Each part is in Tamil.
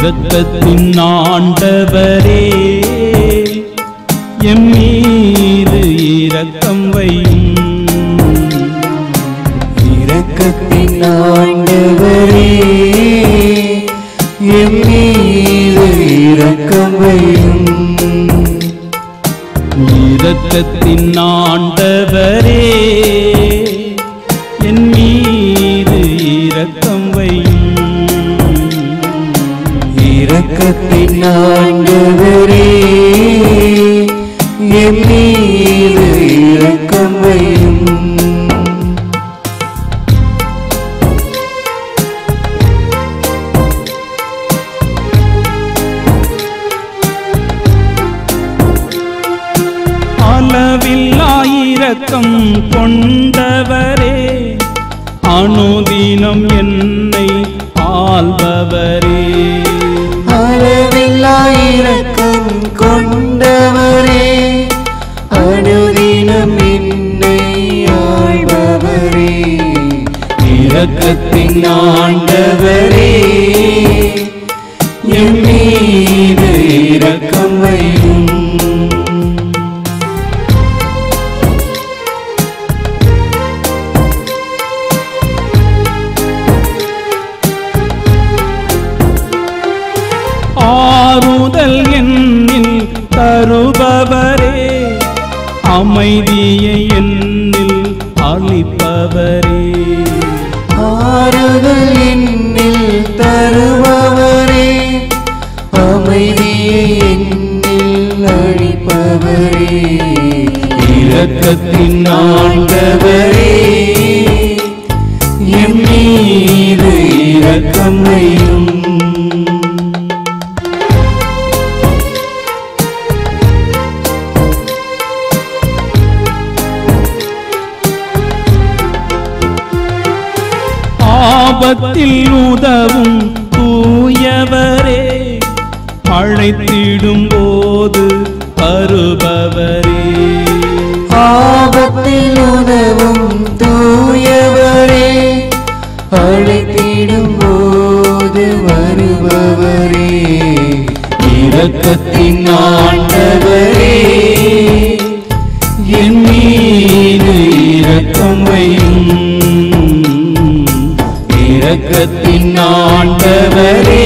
இரக்கத்தின் ஆண்டவரே எம் மீது இரக்கம் வையும் இரக்கத்தின் ஆண்டவரே எம் மீது இரக்கம் வையும் இரக்கத்தின் ஆண்டவரே என் மீது இரக்கம் வையும் இரக்கத்தின் ஆண்டவரே எம் மீது இரக்கம் வையும் அளவில்லா இரக்கம் கொண்டவரே அனுதினம் என்னை ஆள்பவரே அளவில்லா இரக்கம் கொண்டவரே அனுதினம் என்னை ஆள்பவரே இரக்கத்தின் ஆண்டவரே என் மீது இரக்கம் வையும் ஆறுதல் என்னில் தருபவரே அமைதியை என்னில் அளிப்பவரே ஆறுதல் என்னில் தருபவரே அமைதியை என்னில் அளிப்பவரே இரக்கத்தின் ஆண்டவரே என் மீது இரக்கம் வையும் ஆபத்தில் உதவும் தூயவரே அழைத்திடும் போது வருபவரே ஆபத்தில் உதவும் தூயவரே அழைத்திடும் போது வருபவரே இரக்கத்தின் ஆண்டவரே என் மீது இரக்கம் வையும் இரக்கத்தின் ஆண்டவரே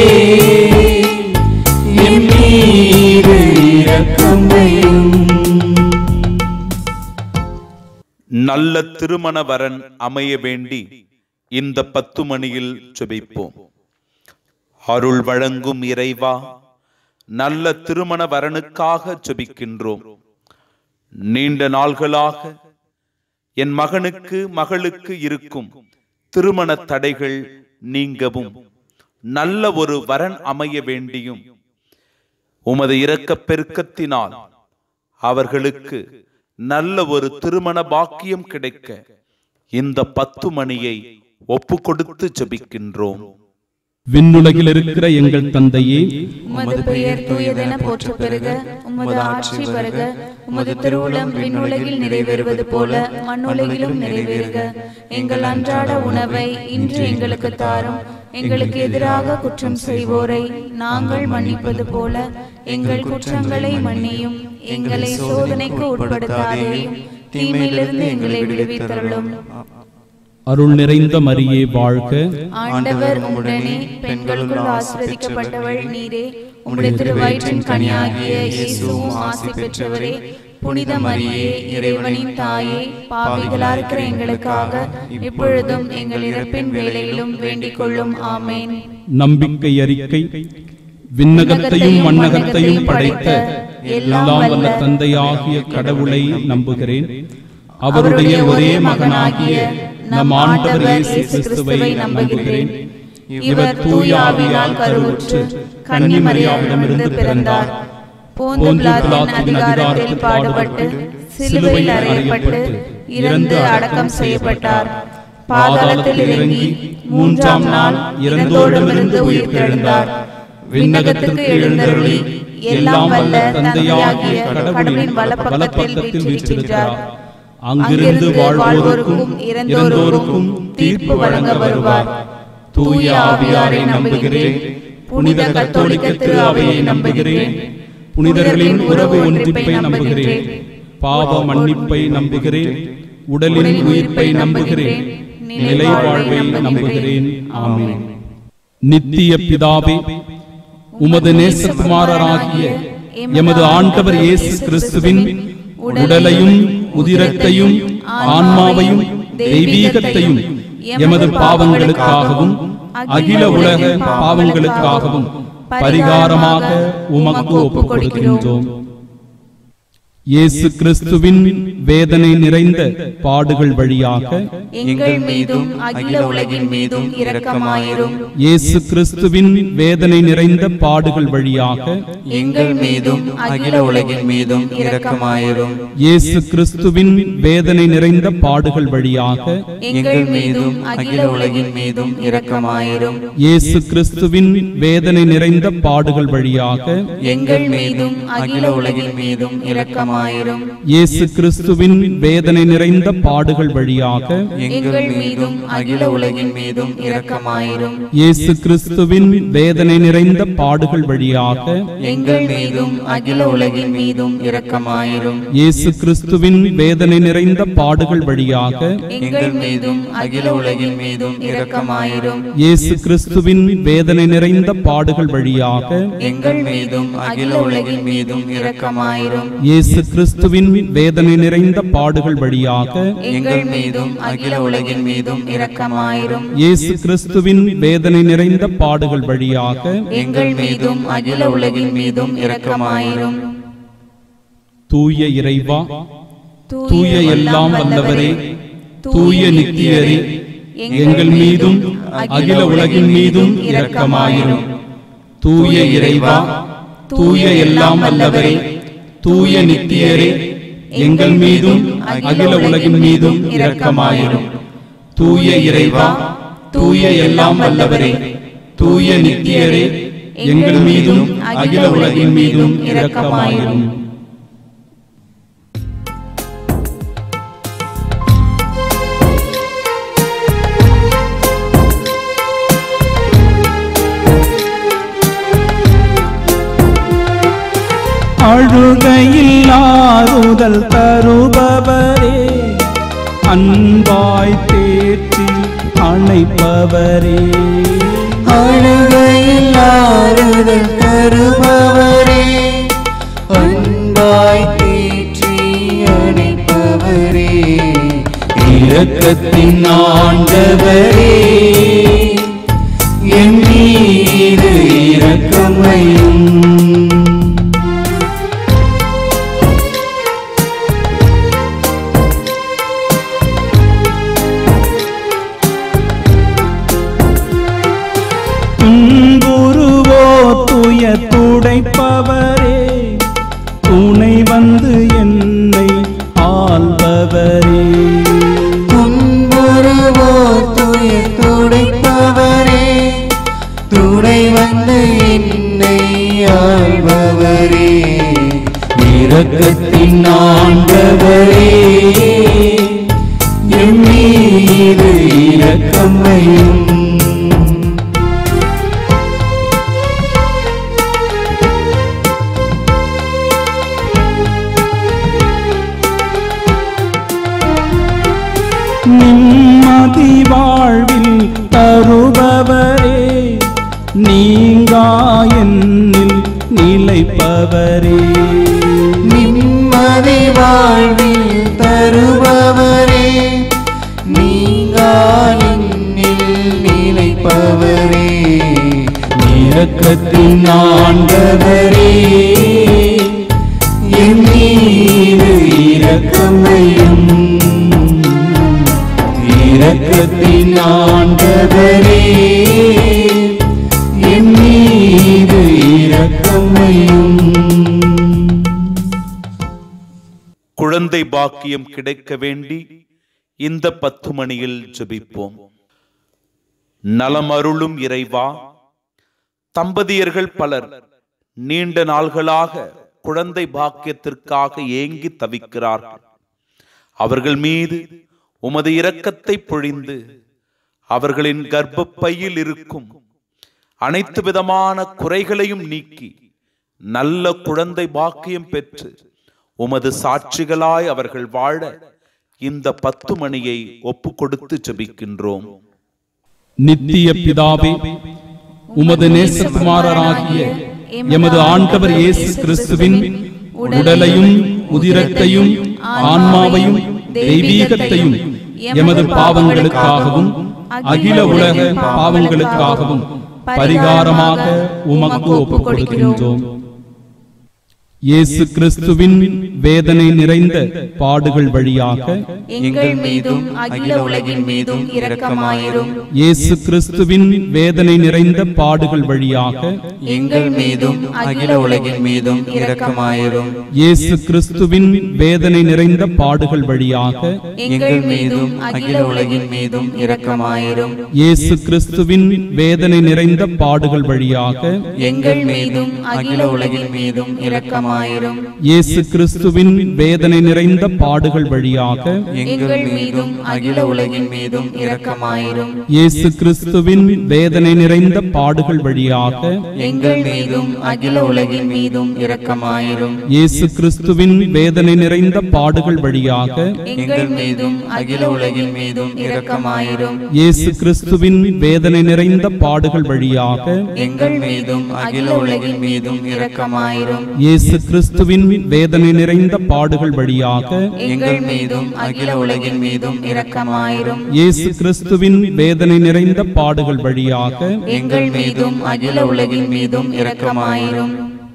என் மீது இரக்கம் வையும் நல்ல திருமண வரன் அமைய வேண்டி இந்த பத்து மணியில் ஜெபிப்போம் அருள் வழங்கும் இறைவா நல்ல திருமண வரனுக்காக ஜெபிக்கின்றோம் நீண்ட நாள்களாக என் மகனுக்கு மகளுக்கு இருக்கும் திருமண தடைகள் நீங்கவும் நல்ல ஒரு வரன் அமைய வேண்டியும் உமது இரக்கப் பெருக்கத்தினால் அவர்களுக்கு நல்ல ஒரு திருமண பாக்கியம் கிடைக்க இந்த பத்து மணியை ஒப்பு கொடுத்து ஜெபிக்கின்றோம் விண்ணுலகில் இருக்கிற எங்கள் தந்தையே உமது பெயர் தூயதென போற்ற பெருக உமது ஆட்சி வருக உமது திருவுளம் விண்ணுலகில் நிறைவேறுவது போல மண்ணுலகிலும் நிறைவேறுக எங்கள் அன்றாட உணவை இன்று எங்களுக்கு தாரும் எங்களுக்கு எதிராக குற்றம் செய்வோரை நாங்கள் மன்னிப்பது போல எங்கள் குற்றங்களை மன்னியும் எங்களை சோதனைக்கு உட்படுத்தாதேயும் தீமையிலிருந்து எங்களை விடுவித்தருளும் அருள் நிறைந்த மரியே வாழ்க ஆண்டவர் உடனே பெண்களுக்குள் ஆசிர்வதிக்கப்பட்டவள் நீரே உம்முடைய திருவயிற்றின் கனியாகிய இயேசுவும் ஆசி பெற்றவரே புனித மரியே இறைவனின் தாயே பாவிகளா இருக்கிற எங்களுக்காக இப்பொழுதும் எங்கள் இறப்பின் வேளையிலும் வேண்டிக் கொள்ளும் ஆமேன் நம்பிக்கை அறிக்கை விண்ணகத்தையும் மண்ணகத்தையும் படைத்த எல்லாம் வல்ல தந்தையாகிய கடவுளை நம்புகிறேன் அவருடைய ஒரே மகனாகிய நம் ஆண்டவர் இயேசு கிறிஸ்துவை நம்புகிறேன் இவர் தூய ஆவியால் கருவுற்று கன்னிமரியாவிடமிருந்து பிறந்தார் போந்து பிலாத்தின் அதிகாரத்தில் பாடுபட்டு சிலுவையில் அறையப்பட்டு இறந்து அடக்கம் செய்யப்பட்டார் பாதாளத்தில் இறங்கி மூன்றாம் நாள் இறந்தோரிடமிருந்து உயிர் தெழுந்தார் விண்ணகத்துக்கு எழுந்தருளி எல்லாம் வல்ல தந்தையாகிய கடவுளின் வலப்பக்கத்தில் வீற்றிருக்கிறார் அங்கிருந்து வாழ்வோருக்கும் இறந்தோருக்கும் தீர்ப்பு வழங்க வருவார் தூய ஆவியாரை நம்புகிறேன் புனித கத்தோலிக்க திரு அவையை நம்புகிறேன் புனிதர்களின் உறவு ஒன்றிப்பை நம்புகிறேன் பாவ மன்னிப்பை நம்புகிறேன் உடலின் உயிர்ப்பை நம்புகிறேன் நிலை வாழ்வை நம்புகிறேன் ஆமென் நித்திய பிதாவே உமது நேசகுமாரராகிய எமது ஆண்டவர் இயேசு கிறிஸ்துவின் உடலையும் உதிரத்தையும் ஆன்மாவையும் தெய்வீகத்தையும் எமது பாவங்களுக்காகவும் அகில உலக பாவங்களுக்காகவும் பரிகாரமாக உமக்கு ஒப்புக் கொடுக்கின்றோம் இயேசு கிறிஸ்துவின் வேதனை நிறைந்த பாடுகள் வழியாக எங்கள் மீதும் அகில உலகின் மீதும் இரக்கமாயிரும் இயேசு கிறிஸ்துவின் வேதனை நிறைந்த பாடுகள் வழியாக எங்கள் மீதும் அகில உலகின் மீதும் இரக்கமாயிரும் இயேசு கிறிஸ்துவின் வேதனை நிறைந்த பாடுகள் வழியாக எங்கள் மீதும் அகில உலகின் மீதும் இரக்கமாயிரும் இயேசு கிறிஸ்துவின் வேதனை நிறைந்த பாடுகள் வழியாக எங்கள் மீதும் அகில உலகின் மீதும் இரக்கமாயிரும் இயேசு கிறிஸ்துவின் வேதனை நிறைந்த பாடுகள் வழியாக எங்கள் மீதும் அகில உலகின் மீதும் இரக்கமாயிரும் இயேசு கிறிஸ்துவின் வேதனை நிறைந்த பாடுகள் வழியாக எங்கள் மீதும் அகில உலகின் மீதும் இரக்கமாயிரும் இயேசு கிறிஸ்துவின் வேதனை நிறைந்த பாடுகள் வழியாக எங்கள் மீதும் அகில உலகின் மீதும் இரக்கமாயிரும் இயேசு கிறிஸ்துவின் வேதனை நிறைந்த பாடுகள் வழியாக எங்கள் மீதும் அகில உலகின் மீதும் இரக்கமாயிரும் இயேசு கிறிஸ்துவின் வேதனை நிறைந்த பாடுகள் வழியாக எங்கள் மீதும் அகில உலகின் மீதும் இரக்கமாயிரும் இயேசு கிறிஸ்துவின் வேதனை நிறைந்த பாடுகள் வழியாக எங்கள் மீதும் அகில உலகின் மீதும் இரக்கமாயிரும் தூய இறைவா தூய எல்லாம் வல்லவரே தூய நித்தியரே எங்கள் மீதும் அகில உலகின் மீதும் இரக்கமாயிரும் தூய இறைவா தூய எல்லாம் வல்லவரே தூய நித்தியரே எங்கள் மீதும் அகில உலகின் மீதும் இரக்கமாயிரும் தூய இறைவா தூய எல்லாம் வல்லவரே தூய நித்தியரே எங்கள் மீதும் அகில உலகின் மீதும் இரக்கமாயிரும் அழுகையில் ஆறுதல் தருபவரே அன்பாய் தேற்றி அணைப்பவரே அழுகையில் ஆறுதல் தருபவரே அன்பாய் தேற்றி அணைப்பவரே இரக்கத்தின் ஆண்டவரே என் மீது இரக்கமையும் துன்புருவோ துய துடைப்பவரே துணை வந்து என்னை ஆள்பவரே துன்புறுவோ துயர் துடைப்பவரே துணை வந்து என்னை ஆள்பவரே இரக்கத்தின் ஆண்டவரே என் மீது இரக்கமையும் நிம்மதி வாழ்வில் தருபவரே நீங்கா என்னில் நிலைப்பவரே நிம்மதி வாழ்வில் தருபவரே நீங்காலில் நிலைப்பவரே இரக்கத்தின் ஆண்டவரே என் மீது இரக்கமையும் இரக்கத்தின் ஆண்டவரே என் மீது இரக்கமையும் குழந்தை பாக்கியம் கிடைக்க வேண்டி இந்த பத்து மணியில் ஜெபிப்போம் நலமருளும் இறைவா தம்பதியர்கள் பலர் நீண்ட நாள்களாக குழந்தை பாக்கியத்திற்காக ஏங்கி தவிக்கிறார்கள் அவர்கள் மீது உமது இரக்கத்தை பொழிந்து அவர்களின் கர்ப்பப்பையில் இருக்கும் அனைத்து விதமான குறைகளையும் நீக்கி நல்ல குழந்தை பாக்கியம் பெற்று உமது சாட்சிகளாய் அவர்கள் வாழ இந்த பத்து மணியை ஒப்பு கொடுத்து ஜெபிக்கின்றோம் நித்திய பிதாவே உமது நேசகுமாரராகிய எமது ஆண்டவர் இயேசு கிறிஸ்துவின் உடலையும் உதிரத்தையும் ஆன்மாவையும் தெய்வீகத்தையும் எமது பாவங்களுக்காகவும் அகில உலக பாவங்களுக்காகவும் பரிகாரமாக உமக்கு ஒப்புக் கொடுக்கின்றோம் இயேசு கிறிஸ்துவின் வேதனை நிறைந்த பாடுகள் வழியாக எங்கள் மீதும் அகில உலகின் மீதும் இரக்கமாயிரும் இயேசு கிறிஸ்துவின் வேதனை நிறைந்த பாடுகள் வழியாக எங்கள் மீதும் அகில உலகின் மீதும் இரக்கமாயிரும் இயேசு கிறிஸ்துவின் வேதனை நிறைந்த பாடுகள் வழியாக எங்கள் மீதும் அகில உலகின் மீதும் இரக்கமாயிரும் இயேசு கிறிஸ்துவின் வேதனை நிறைந்த பாடுகள் வழியாக எங்கள் மீதும் அகில உலகின் மீதும் இரக்கமாயிரும் இயேசு கிறிஸ்துவின் வேதனை நிறைந்த பாடுகள் வழியாக எங்கள் மீதும் அகில உலகின் மீதும் இரக்கமாயிரும் இயேசு கிறிஸ்துவின் வேதனை நிறைந்த பாடுகள் வழியாக எங்கள் மீதும் அகில உலகின் மீதும் இரக்கமாயிரும் இயேசு கிறிஸ்துவின் வேதனை நிறைந்த பாடுகள் வழியாக எங்கள் மீதும் அகில உலகின் மீதும் இரக்கமாயிரும் இயேசு கிறிஸ்துவின் வேதனை நிறைந்த பாடுகள் வழியாக எங்கள் மீதும் அகில உலகின் மீதும் இரக்கமாயிரும் இயேசு கிறிஸ்துவின் வேதனை நிறைந்த பாடுகள் வழியாக எங்கள் மீதும் அகில உலகின் மீதும் இரக்கமாயிரும் இயேசு கிறிஸ்துவின் வேதனை நிறைந்த பாடுகள் வழியாக எங்கள் மீதும் அகில உலகின் மீதும் இரக்கமாயிரும்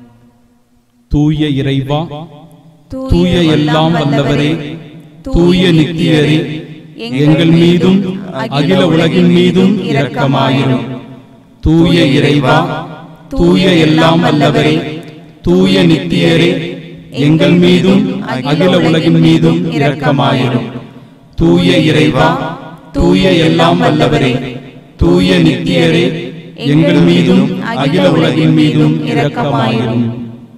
தூய இறைவா தூய எல்லாம் வல்லவரே தூய நித்தியரே எங்கள் மீதும் அகில உலகின் மீதும் இரக்கமாயிரும் தூய இறைவா தூய எல்லாம் வல்லவரே தூய நித்தியரே எங்கள் மீதும் அகில உலகின் மீதும் இரக்கமாயிரும் தூய இறைவா தூய எல்லாம் வல்லவரே தூய நித்தியரே எங்கள் மீதும் அகில உலகின் மீதும் இரக்கமாயிரும்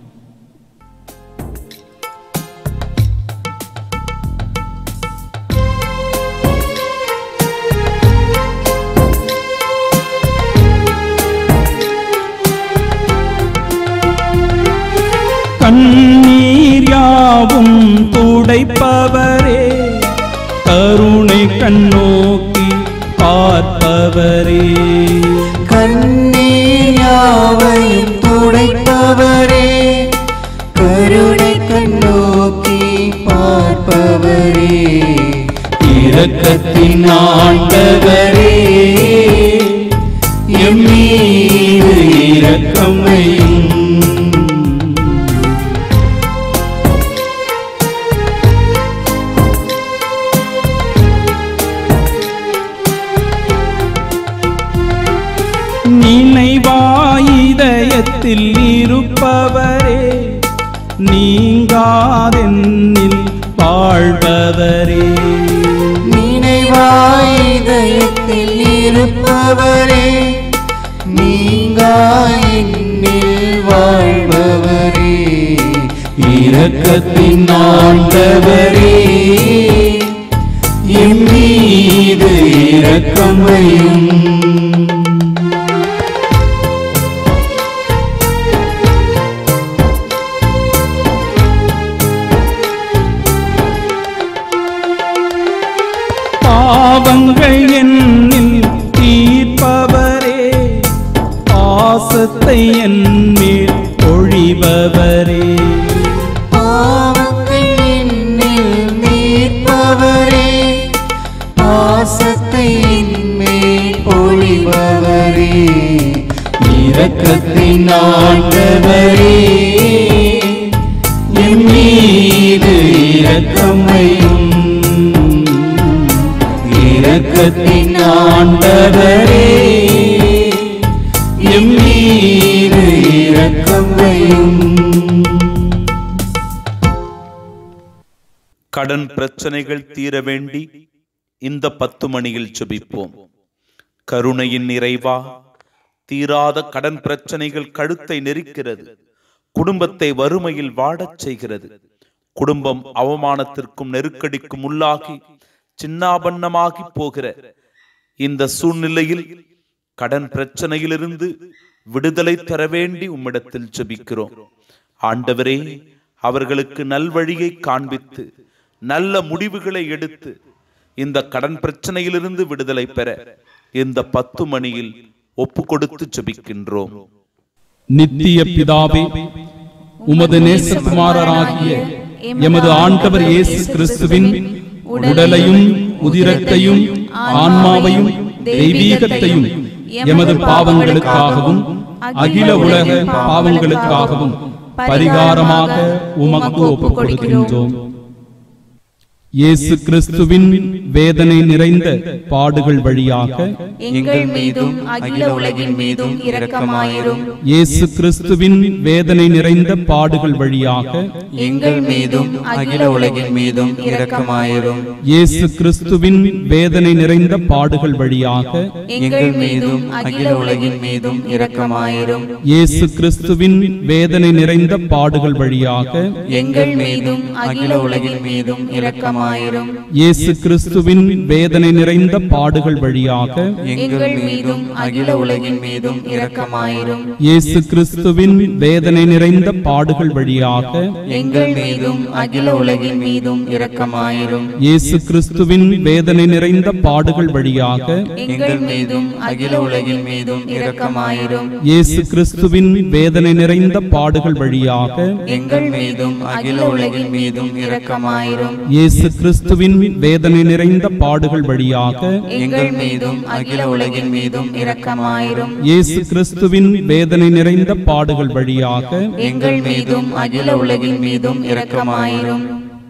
கண்ணீர் யாவும் துடைப்பவரே கருணை கண்ணோக்கி பார்ப்பவரே கண்ணீர் யாவையும் துடைப்பவரே கருணை கண்ணோக்கி பார்ப்பவரே இரக்கத்தின் ஆண்டவரே எம் மீது இரக்கமையும் நினைவாயுதயத்தில் இருப்பவரே நீங்காதென்னில் வாழ்பவரே நினைவாயுதயத்தில் இருப்பவரே நீங்காயின்னில் வாழ்பவரே இரக்கத்தின் ஆண்டவரே எம் மீது இரக்கமையும் பாவங்கள் என்னில் தீர்ப்பவரே பாசத்தை என்மேல் பொழிபவரே பாவங்கள் என்னில் நீர்ப்பவரே பாசத்தை மேல் பொழிபவரே இரக்கத்தின் ஆண்டவரே என் மீது இரக்கமையும் இரக்கத்தின் ஆண்டவரே எம் மீது இரக்கமையும் கடன் பிரச்சனைகள் தீர வேண்டி இந்த பத்து மணியில் ஜெபிப்போம் கருணையின் நிறைவா தீராத கடன் பிரச்சனைகள் கழுத்தை நெரிக்கிறது குடும்பத்தை வறுமையில் வாடச் செய்கிறது குடும்பம் அவமானத்திற்கும் நெருக்கடிக்கும் உள்ளாகி சின்னாபன்னமாகி போகிற இந்த சூழ்நிலையில் கடன் பிரச்சனையிலிருந்து விடுதலை தர வேண்டி உம்மிடத்தில் ஜெபிக்கிறோம் ஆண்டவரே அவர்களுக்கு நல்வழியை காண்பித்து நல்ல முடிவுகளை எடுத்து இந்த கடன் பிரச்சனையிலிருந்து விடுதலை பெற இந்த பத்து மணியில் ஒப்பு கொடுத்து ஜெபிக்கின்றோம் நித்திய பிதாவே உமது நேசகுமாரராகிய எமது ஆண்டவர் இயேசு கிறிஸ்துவின் உடலையும் உதிரத்தையும் ஆன்மாவையும் தெய்வீகத்தையும் எமது பாவங்களுக்காகவும் அகில உலக பாவங்களுக்காகவும் பரிகாரமாக உமக்கு ஒப்புக் கொடுக்கின்றோம் இயேசு கிறிஸ்துவின் வேதனை நிறைந்த பாடுகள் வழியாக எங்கள் மீதும் அகில உலகின் மீதும் இரக்கமாயிரும் இயேசு கிறிஸ்துவின் வேதனை நிறைந்த பாடுகள் வழியாக எங்கள் மீதும் அகில உலகின் மீதும் இரக்கமாயிரும் இயேசு கிறிஸ்துவின் வேதனை நிறைந்த பாடுகள் வழியாக எங்கள் மீதும் அகில உலகின் மீதும் இரக்கமாயிரும் இயேசு கிறிஸ்துவின் வேதனை நிறைந்த பாடுகள் வழியாக எங்கள் மீதும் அகில உலகின் மீதும் இரக்கமாயிரும் இயேசு கிறிஸ்துவின் வேதனை நிறைந்த பாடுகள் வழியாக எங்கள் மீதும் அகில உலகின் மீதும் இரக்கமாயிரும் இயேசு கிறிஸ்துவின் வேதனை நிறைந்த பாடுகள் வழியாக எங்கள் மீதும் அகில உலகின் மீதும் இரக்கமாயிரும் இயேசு கிறிஸ்துவின் வேதனை நிறைந்த பாடுகள் வழியாக எங்கள் மீதும் அகில உலகின் மீதும் இரக்கமாயிரும் இயேசு கிறிஸ்துவின் வேதனை நிறைந்த பாடுகள் வழியாக எங்கள் மீதும் அகில உலகின் மீதும் இரக்கமாயிரும் இயேசு கிறிஸ்துவின் வேதனை நிறைந்த பாடுகள் வழியாக எங்கள் மீதும் அகில உலகின் மீதும் இரக்கமாயிரும் இயேசு கிறிஸ்துவின் வேதனை நிறைந்த பாடுகள் வழியாக எங்கள் மீதும் அகில உலகின் மீதும் இரக்கமாயிரும்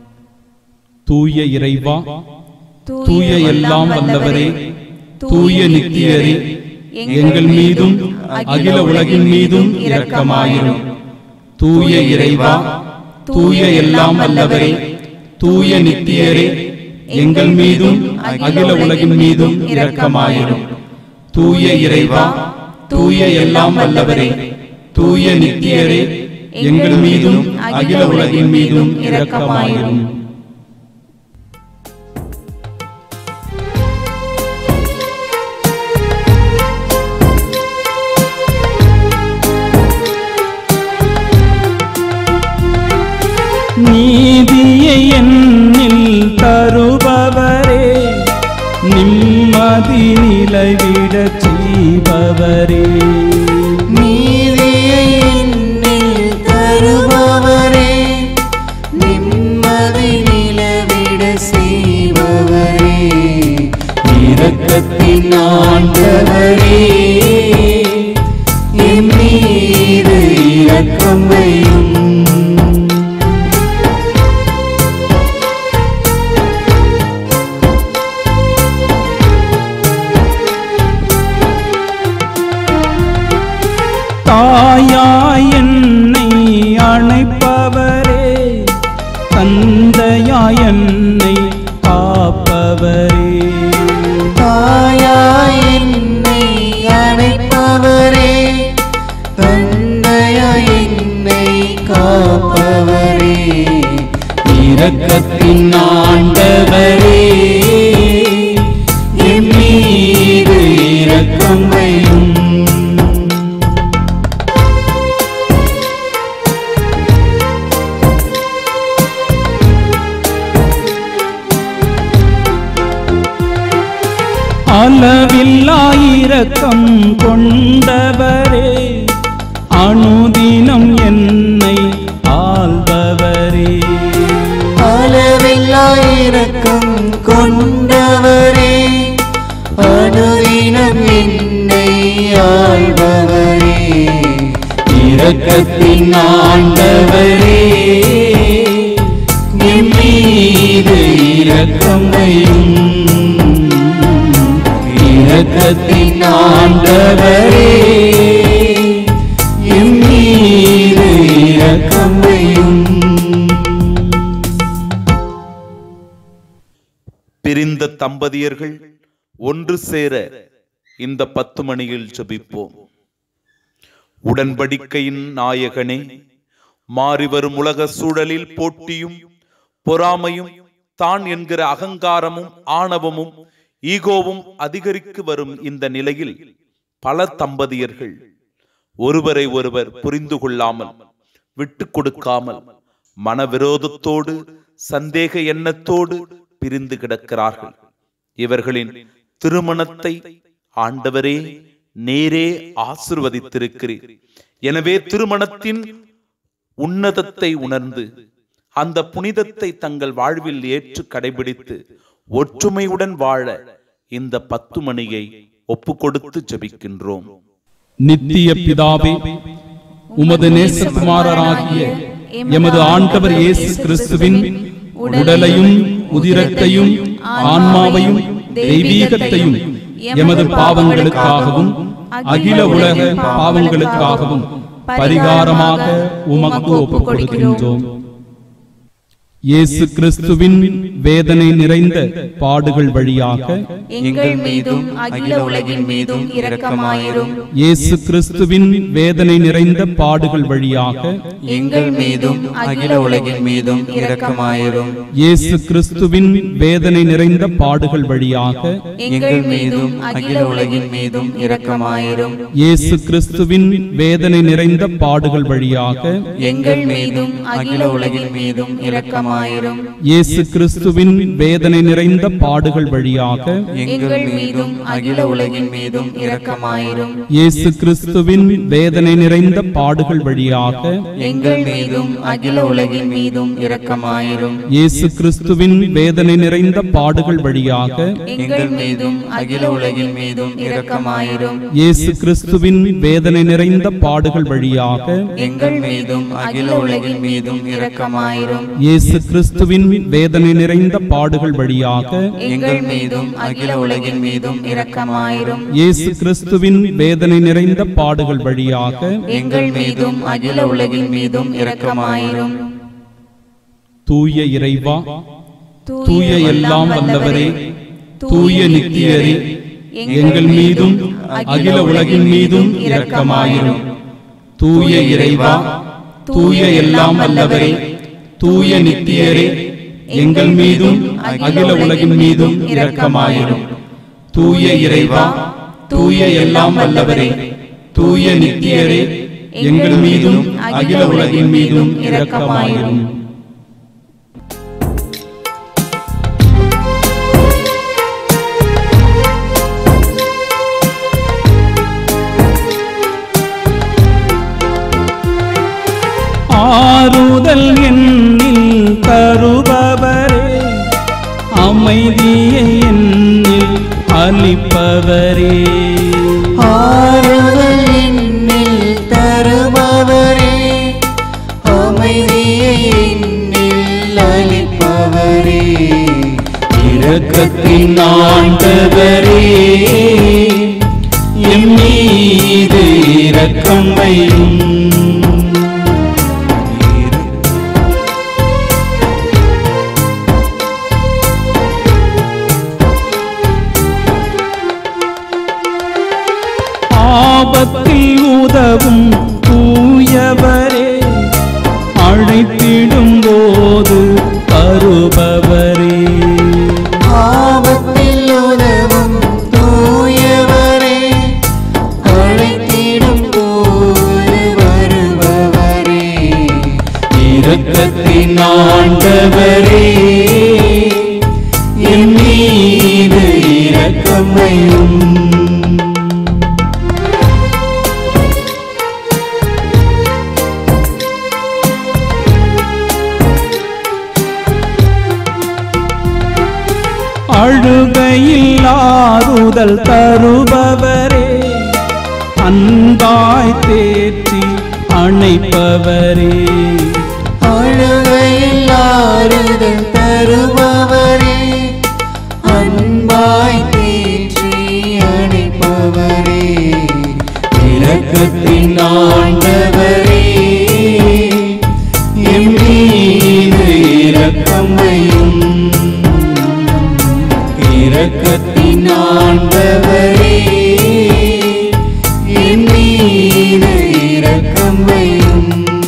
தூய இறைவா தூய எல்லாம் வல்லவரே தூய நித்தியரே எங்கள் மீதும் அகில உலகின் மீதும் இரக்கமாயிரும் தூய இறைவா தூய எல்லாம் வல்லவரே தூய நித்தியரே எங்கள் மீதும் அகில உலகின் மீதும் இரக்கமாயிரும் தூய இறைவா தூய எல்லாம் வல்லவரே தூய நித்தியரே எங்கள் மீதும் அகில உலகின் மீதும் இரக்கமாயிரும் நீதியை என்னில் தருபவரே நிம்மதி நிலவிடச் செய்பவரே நீதியை என்னில் தருபவரே நிம்மதி நிலவிட செய்பவரே இரக்கத்தின் ஆண்டவரே என் மீது இரக்கம் வையும் தாயாய் என்னை அணைப்பவரே தந்தையாய் என்னை காப்பவரே தாயாய் என்னை அழைப்பவரே தந்தையாய் என்னை காப்பவரே இரக்கத்தின் ஆண்டவரே என் மீது இரக்கம் வையும் அளவில்லா இரக்கம் கொண்டவரே அனுதினம் என்னை ஆள்பவரே அளவில்லா இரக்கம் கொண்டவரே அனுதினம் என்னை ஆள்பவரே இரக்கத்தின் ஆண்டவரே என் மீது இரக்கம் வையும் இரக்கத்தின் ஆண்டவரே என் மீது இரக்கம் வையும் பிரிந்த தம்பதியர்கள் ஒன்று சேர இந்த பத்து மணியில் ஜெபிப்போம் உடன்படிக்கையின் நாயகனே மாறிவரும் உலக சூழலில் போட்டியும் பொறாமையும் தான் என்கிற அகங்காரமும் ஆணவமும் ஈகோவும் அதிகரித்து வரும் இந்த நிலையில் பல தம்பதியர்கள் ஒருவரை ஒருவர் புரிந்து கொள்ளாமல் விட்டு கொடுக்காமல் மனவிரோதத்தோடு சந்தேக எண்ணத்தோடு பிரிந்து கிடக்கிறார்கள் இவர்களின் திருமணத்தை ஆண்டவரே நேரே ஆசிர்வதித்திருக்கிறீர் எனவே திருமணத்தின் உன்னதத்தை உணர்ந்து அந்த புனிதத்தை தங்கள் வாழ்வில் ஏற்று கடைபிடித்து ஒற்றுமையுடன் வாழ இந்த பத்து மணியை ஒப்பு கொடுத்து ஜெபிக்கின்றோம் நித்திய பிதாவே உமது நேசகுமாரராகிய எமது ஆண்டவர் இயேசு கிறிஸ்துவின் உடலையும் உதிரத்தையும் ஆன்மாவையும் தெய்வீகத்தையும் எமது பாவங்களுக்காகவும் அகில உலக பாவங்களுக்காகவும் பரிகாரமாக உமக்கு ஒப்புக் கொடுக்கின்றோம் இயேசு கிறிஸ்துவின் வேதனை நிறைந்த பாடுகள் வழியாக எங்கள் மீதும் அகில உலகின் மீதும் இரக்கமாயிரும் இயேசு கிறிஸ்துவின் வேதனை நிறைந்த பாடுகள் வழியாக எங்கள் மீதும் அகில உலகின் மீதும் இரக்கமாயிரும் இயேசு கிறிஸ்துவின் வேதனை நிறைந்த பாடுகள் வழியாக எங்கள் மீதும் அகில உலகின் மீதும் இரக்கமாயிரும் இயேசு கிறிஸ்துவின் வேதனை நிறைந்த பாடுகள் வழியாக எங்கள் மீதும் அகில உலகின் மீதும் இரக்கமாயிரும் இயேசு கிறிஸ்துவின் வேதனை நிறைந்த பாடுகள் வழியாக எங்கள் மீதும் அகில உலகின் மீதும் இரக்கமாயிரும் இயேசு கிறிஸ்துவின் வேதனை நிறைந்த பாடுகள் வழியாக எங்கள் மீதும் அகில உலகின் மீதும் இரக்கமாயிரும் இயேசு கிறிஸ்துவின் வேதனை நிறைந்த பாடுகள் வழியாக எங்கள் மீதும் அகில உலகின் மீதும் இரக்கமாயிரும் இயேசு கிறிஸ்துவின் வேதனை நிறைந்த பாடுகள் வழியாக எங்கள் மீதும் அகில உலகின் மீதும் இரக்கமாயிரும் இயேசு கிறிஸ்துவின் வேதனை நிறைந்த பாடுகள் வழியாக எங்கள் மீதும் அகில உலகின் மீதும் இரக்கமாயிரும் இயேசு கிறிஸ்துவின் வேதனை நிறைந்த பாடுகள் வழியாக எங்கள் மீதும் அகில உலகின் மீதும் இரக்கமாயிரும் தூய இறைவா தூய எல்லாம் வல்லவரே தூய நித்தியரே எங்கள் மீதும் அகில உலகின் மீதும் இரக்கமாயிரும் தூய இறைவா தூய எல்லாம் வல்லவரே தூய நித்தியரே எங்கள் மீதும் அகில உலகின் மீதும் இரக்கமாயிரும் தூய இறைவா தூய எல்லாம் வல்லவரே தூய நித்தியரே எங்கள் மீதும் அகில உலகின் மீதும் இரக்கமாயிரும் ஆறுதல் என்னில் தருபவரே அமைதியை என்னில் அளிப்பவரே ஆறுதல் என்னில் தருபவரே அமைதியை என்னில் அளிப்பவரே இரக்கத்தின் ஆண்டவரே எம் மீது இரக்கம் வையும் ஆபத்தில் உதவும் தூயவரே அழைத்திடும் போது தருபவரே ஆபத்தில் உதவும் தூயவரே அழைத்திடும் போது வருபவரே இரக்கத்தின் ஆண்டவரே என் மீது இரக்கமையும் அழுகையில் ஆறுதல் தருபவரே அன்பாய் தேற்றி அணைப்பவரே அழுகையில் ஆறுதல் தருபவரே அன்பாய் தேற்றி அணைப்பவரே இரக்கத்தின் ஆண்டவரே எம் மீது இரக்கமையும் இரக்கத்தின் ஆண்டவரே எம் மீது இரக்கமையும்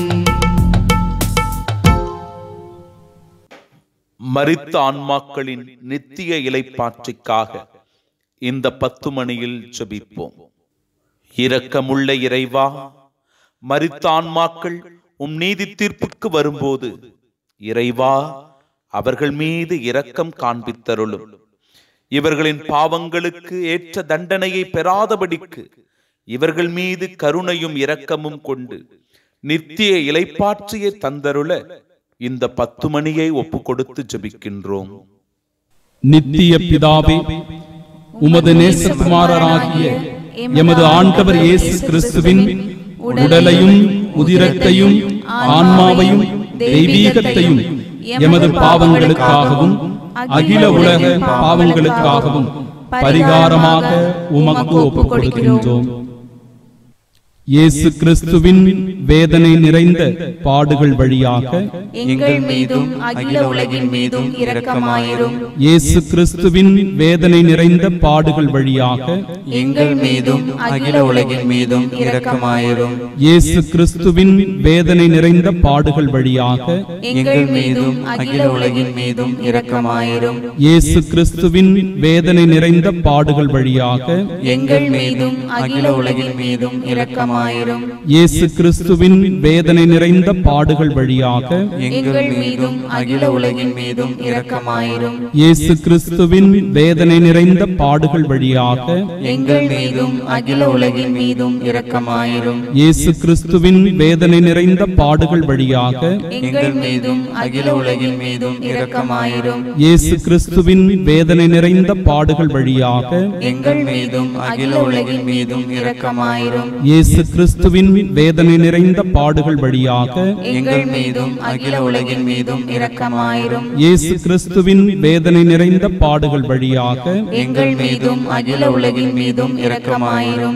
மரித்த ஆன்மாக்களின் நித்திய இலைப்பாற்றிக்காக இந்த பத்து மணியில் ஜெபிப்போம் இரக்கமுள்ள இறைவா மரித்த ஆன்மாக்கள் உம் நீதி தீர்ப்புக்கு வரும்போது இறைவா அவர்கள் மீது இரக்கம் காண்பித்தருளும் இவர்களின் பாவங்களுக்கு ஏற்ற தண்டனையை பெறாதபடிக்கு இவர்கள் மீது கருணையும் இரக்கமும் கொண்டு நித்திய இலைப்பாற்றியை தந்தருள இந்த பத்து மணியை ஒப்பு கொடுத்து ஜெபிக்கின்றோம் நித்திய பிதாவே உமது நேசகுமாரராகிய எமது ஆண்டவர் இயேசு கிறிஸ்துவின் உடலையும் உதிரத்தையும் ஆன்மாவையும் தெய்வீகத்தையும் எமது பாவங்களுக்காகவும் அகில உலக பாவங்களுக்காகவும் பரிகாரமாக உமக்கு ஒப்புக் கொடுக்கின்றோம் இயேசு கிறிஸ்துவின் வேதனை நிறைந்த பாடுகள் வழியாக எங்கள் மீதும் அகில உலகின் மீதும் இரக்கமாயிரும் இயேசு கிறிஸ்துவின் வேதனை நிறைந்த பாடுகள் வழியாக எங்கள் மீதும் அகில உலகின் மீதும் இரக்கமாயிரும் இயேசு கிறிஸ்துவின் வேதனை நிறைந்த பாடுகள் வழியாக எங்கள் மீதும் அகில உலகின் மீதும் இரக்கமாயிரும் இயேசு கிறிஸ்துவின் வேதனை நிறைந்த பாடுகள் வழியாக எங்கள் மீதும் அகில உலகின் மீதும் இரக்கமாயிரும் இயேசு கிறிஸ்துவின் வேதனை நிறைந்த பாடுகள் வழியாக எங்கள் மீதும் அகில உலகின் மீதும் இரக்கமாயிரும் இயேசு கிறிஸ்துவின் வேதனை நிறைந்த பாடுகள் வழியாக எங்கள் மீதும் அகில உலகின் மீதும் இரக்கமாயிரும் இயேசு கிறிஸ்துவின் வேதனை நிறைந்த பாடுகள் வழியாக எங்கள் மீதும் அகில உலகின் மீதும் இரக்கமாயிரும் இயேசு கிறிஸ்துவின் வேதனை நிறைந்த பாடுகள் வழியாக எங்கள் மீதும் அகில உலகின் மீதும் இரக்கமாயிரும் இயேசு கிறிஸ்துவின் வேதனை நிறைந்த பாடுகள் வழியாக எங்கள் மீதும் அகில உலகின் மீதும் இரக்கமாயிரும் இயேசு கிறிஸ்துவின் வேதனை நிறைந்த பாடுகள் வழியாக எங்கள் மீதும் அகில உலகின் மீதும் இரக்கமாயிரும்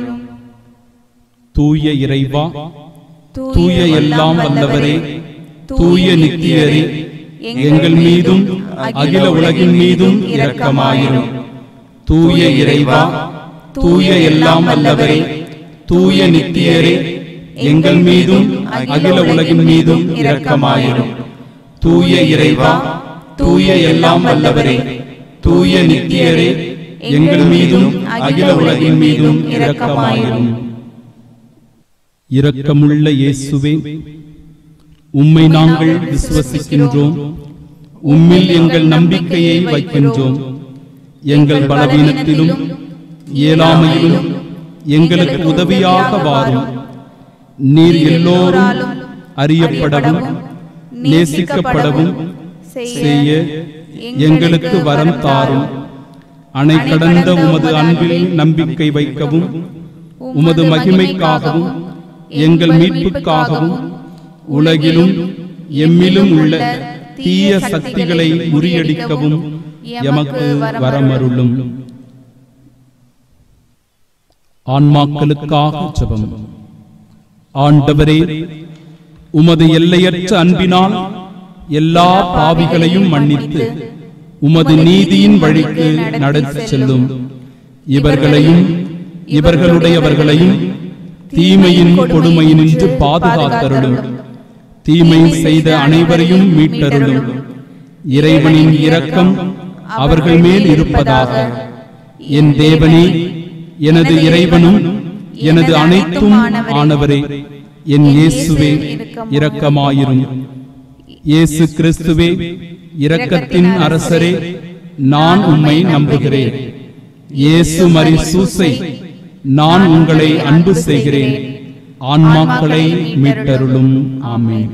தூய இறைவா தூய எல்லாம் வல்லவரே தூய நித்தியரே எங்கள் மீதும் அகில உலகின் மீதும் இரக்கமாயிரும் தூய இறைவா தூய எல்லாம் வல்லவரே தூய நித்தியரே எங்கள் மீதும் அகில உலகின் மீதும் இரக்கமாயிரும் தூய இறைவா தூய எல்லாம் வல்லவரே தூய நித்தியரே எங்கள் மீதும் அகில உலகின் மீதும் இரக்கமாயிரும் இரக்கமுள்ள இயேசுவே உம்மை நாங்கள் விசுவசிக்கின்றோம் உம்மில் எங்கள் நம்பிக்கையை வைக்கின்றோம் எங்கள் பலவீனத்திலும் இயலாமையிலும் எங்களுக்கு உதவியாக வாரும் நீர் எல்லோரும் அறியப்படவும் நேசிக்கப்படவும் செய்ய எங்களுக்கு வரம் தாரும் அணை கடந்த உமது அன்பில் நம்பிக்கை வைக்கவும் உமது மகிமைக்காகவும் எங்கள் மீட்புக்காகவும் உலகிலும் எம்மிலும் உள்ள தீய சக்திகளை முறியடிக்கவும் எமக்கு வரமருளும் ஆன்மாக்களுக்காக ஜெபம் ஆண்டவரே உமது எல்லையற்ற அன்பினால் எல்லா பாவிகளையும் மன்னித்து உமது நீதியின் வழிக்கு நடத்தி செல்லும் இவர்களையும் இவர்களுடையவர்களையும் தீமையின் கொடுமையினின்று பாதுகாத்தருளும் தீமை செய்த அனைவரையும் மீட்டருளும் இறைவனின் இரக்கம் அவர்கள் மேல் இருப்பதாக என் தேவனே எனது இறைவனும் எனது அனைத்தும் ஆனவரே என் இயேசுவே இரக்கமாயிரும் இயேசு கிறிஸ்துவே இரக்கத்தின் அரசரே நான் உம்மை நம்புகிறேன் இயேசு மரி சூசை நான் உங்களை அன்பு செய்கிறேன் ஆன்மாக்களை மீட்டருளும் ஆமென்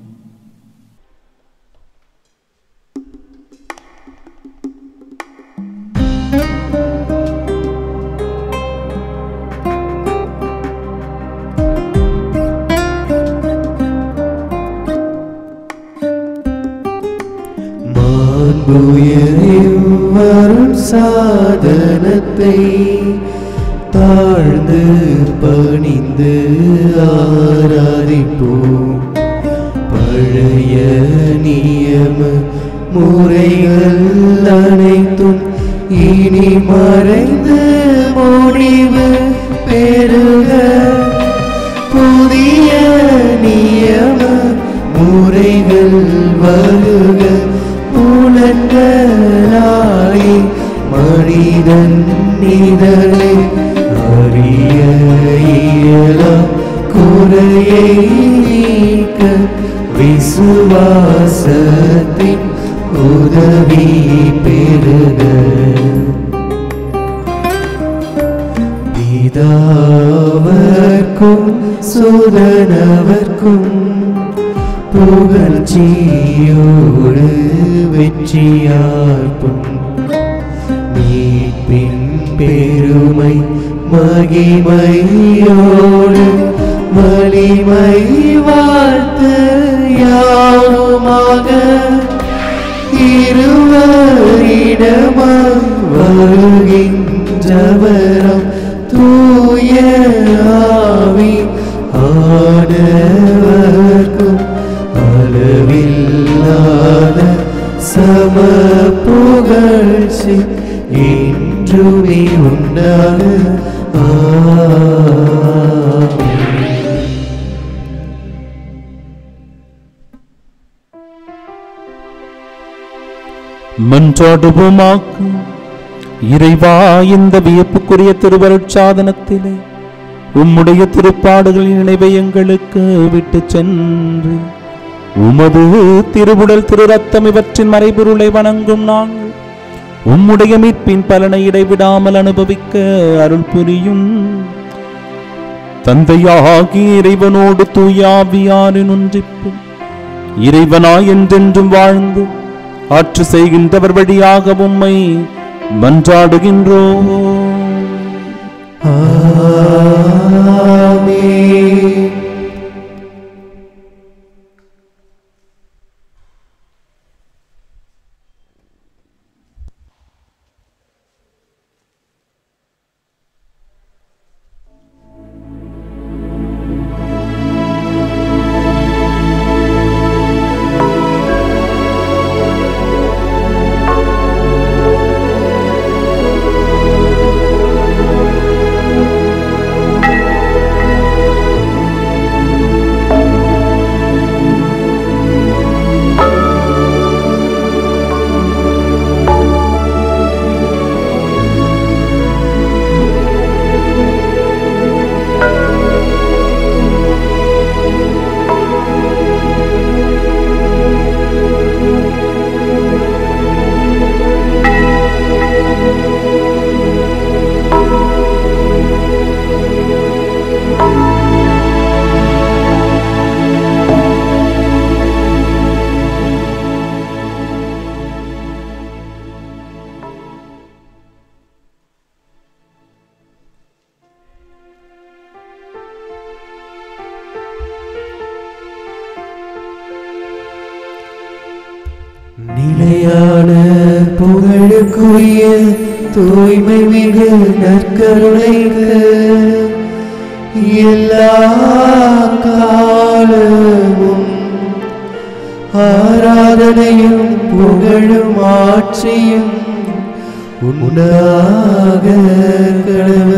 மாண்புயரின் சாதனத்தை தாழ்ந்து பணிந்து ஆராதிப்போம் பழைய நியம முறைகள் அனைத்தும் இனி மறைந்து முடிவு பெறுக புதிய நியம முறைகள் வருக புலன்களாய் மனிதன் இதனை அறிய இருளை நீக்க விசுவாசத்தின் உதவி பெருக பிதாவர்க்கும் சுதனவர்க்கும் புகழ்ச்சியோடு வெற்றியார்ப்பும் மீட்பின் பெருமை மகிமையோடு வலிமை வாழ்த்து யாருமாக இருவரிடமாய் வருகின்றவரம் தூய ஆவி ஆனவர்க்கும் அளவில்லாத சம புகழ்ச்சி என்றுமே உண்டாக ஆமென். மன்றாடுவோமாக்கு இறைவா இந்த வியப்புக்குரிய திருவருட்சாதனத்திலே உம்முடைய திருப்பாடுகளின் நினைவை எங்களுக்கு விட்டு சென்று உமது திருவுடல் திரு ரத்தம் இவற்றின் மறைபொருளை வணங்கும் நாங்கள் உம்முடைய மீட்பின் பலனை இடைவிடாமல் அனுபவிக்க அருள் புரியும் தந்தையாகி இறைவனோடு தூயாவியாரின் ஒன்றிப்பு இறைவனாய் என்றென்றும் வாழ்ந்து ஆட்சி செய்கின்றவர் வழியாக உம்மை மன்றாடுகின்றோம் ஆமென். நிலையான புகழுக்குரிய தூய்மை மிகு நற்கருணைக்கு எல்லா காலமும் ஆராதனையும் புகழும் ஆட்சியும் உண்டாக கடவுள்